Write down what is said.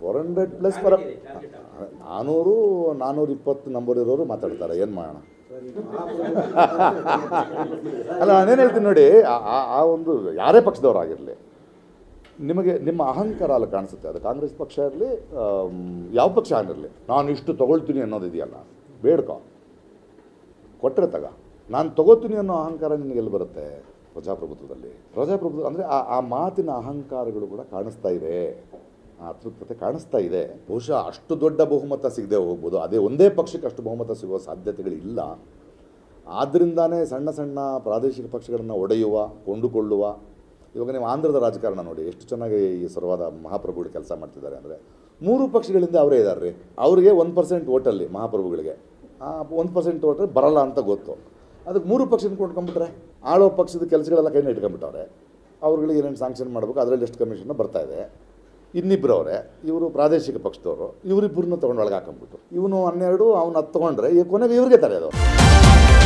four hundred plus ಪರ ನಾನ್ನೂರು ನಾನ್ನೂರ ಇಪ್ಪತ್ತು ನಂಬರ್ ಇರೋರು ಮಾತಾಡ್ತಾರೆ ಏನು ಮಾಡೋಣ ಅಲ್ಲ ನಾನೇನು ಹೇಳ್ತೀನಿ ನೋಡಿ ಆ- ಆ- ಆ ಒಂದು ಯಾರೇ ಪಕ್ಷದವರಾಗಿರಲಿ ನಿಮಗೆ ನಿಮ್ಮ ಅಹಂಕಾರ ಅಲ್ಲಿ ಕಾಣಿಸುತ್ತೆ ಅದು ಕಾಂಗ್ರೆಸ್ ಪಕ್ಷ ಇರಲಿ ಯಾವ ಪಕ್ಷ ಆಗಿರಲಿ ನಾನು ಇಷ್ಟು ತಗೊಳ್ತೀನಿ ಅನ್ನೋದು ಇದೆಯಲ್ಲ ಬೇಡ್ಕೊ ಕೊಟ್ಟರೆ ತಗ ನಾನು ತಗೋತೀನಿ ಅನ್ನೋ ಅಹಂಕಾರ ನಿನಗೆ ಎಲ್ಲಿ ಬರುತ್ತೆ ಪ್ರಜಾಪ್ರಭುತ್ವದಲ್ಲಿ ಪ್ರಜಾಪ್ರಭುತ್ವ ಅಂದರೆ ಆ ಆ ಮಾತಿನ ಅಹಂಕಾರಗಳು ಕೂಡ ಕಾಣಿಸ್ತಾ ಇದೆ ಆ ಅತೃಪ್ತತೆ ಕಾಣಿಸ್ತಾ ಇದೆ ಬಹುಶಃ ಅಷ್ಟು ದೊಡ್ಡ ಬಹುಮತ ಸಿಗದೆ ಹೋಗ್ಬೋದು ಅದೇ ಒಂದೇ ಪಕ್ಷಕ್ಕೆ ಅಷ್ಟು ಬಹುಮತ ಸಿಗುವ ಸಾಧ್ಯತೆಗಳಿಲ್ಲ ಆದ್ದರಿಂದಾನೇ ಸಣ್ಣ ಸಣ್ಣ ಪ್ರಾದೇಶಿಕ ಪಕ್ಷಗಳನ್ನು ಒಡೆಯುವ ಕೊಂಡುಕೊಳ್ಳುವ ಇವಾಗ ನೀವು ಆಂಧ್ರದ ರಾಜಕಾರಣ ನೋಡಿ ಎಷ್ಟು ಚೆನ್ನಾಗಿ ಈ ಸರ್ವಾದ ಮಹಾಪ್ರಭುಗಳು ಕೆಲಸ ಮಾಡ್ತಿದ್ದಾರೆ ಅಂದರೆ ಮೂರು ಪಕ್ಷಗಳಿಂದ ಅವರೇ ಇದ್ದಾರೆ ರೀ ಅವರಿಗೆ ಒಂದು ಪರ್ಸೆಂಟ್ ಓಟಲ್ಲಿ ಮಹಾಪ್ರಭುಗಳಿಗೆ ಆ ಒಂದು ಪರ್ಸೆಂಟ್ ಓಟ್ ಬರಲ್ಲ ಅಂತ ಗೊತ್ತು ಅದಕ್ಕೆ ಮೂರು ಪಕ್ಷದ ಕೊಂಡ್ಕೊಂಡ್ಬಿಟ್ರೆ ಆಳೋ ಪಕ್ಷದ ಕೆಲಸಗಳೆಲ್ಲ ಕೈನ ಇಟ್ಕೊಂಡ್ಬಿಟ್ಟವ್ರೆ ಅವ್ರುಗಳಿಗೆ ಏನೇನು ಸ್ಯಾಂಕ್ಷನ್ ಮಾಡಬೇಕು ಅದರಲ್ಲಿ ಎಷ್ಟು ಕಮಿಷನ್ ಬರ್ತಾ ಇದೆ ಇನ್ನಿಬ್ಬರು ಅವರೇ ಇವರು ಪ್ರಾದೇಶಿಕ ಪಕ್ಷದವರು ಇವರಿಬ್ಬರನ್ನ ತೊಗೊಂಡು ಒಳಗೆ ಹಾಕೊಂಡ್ಬಿಟ್ಟು ಇವನು ಹನ್ನೆರಡು ಅವ್ನು ಹತ್ತು ತೊಗೊಂಡ್ರೆ ಈ ಕೊನೆಗೆ ಇವ್ರಿಗೆ ತರೆಯೋದು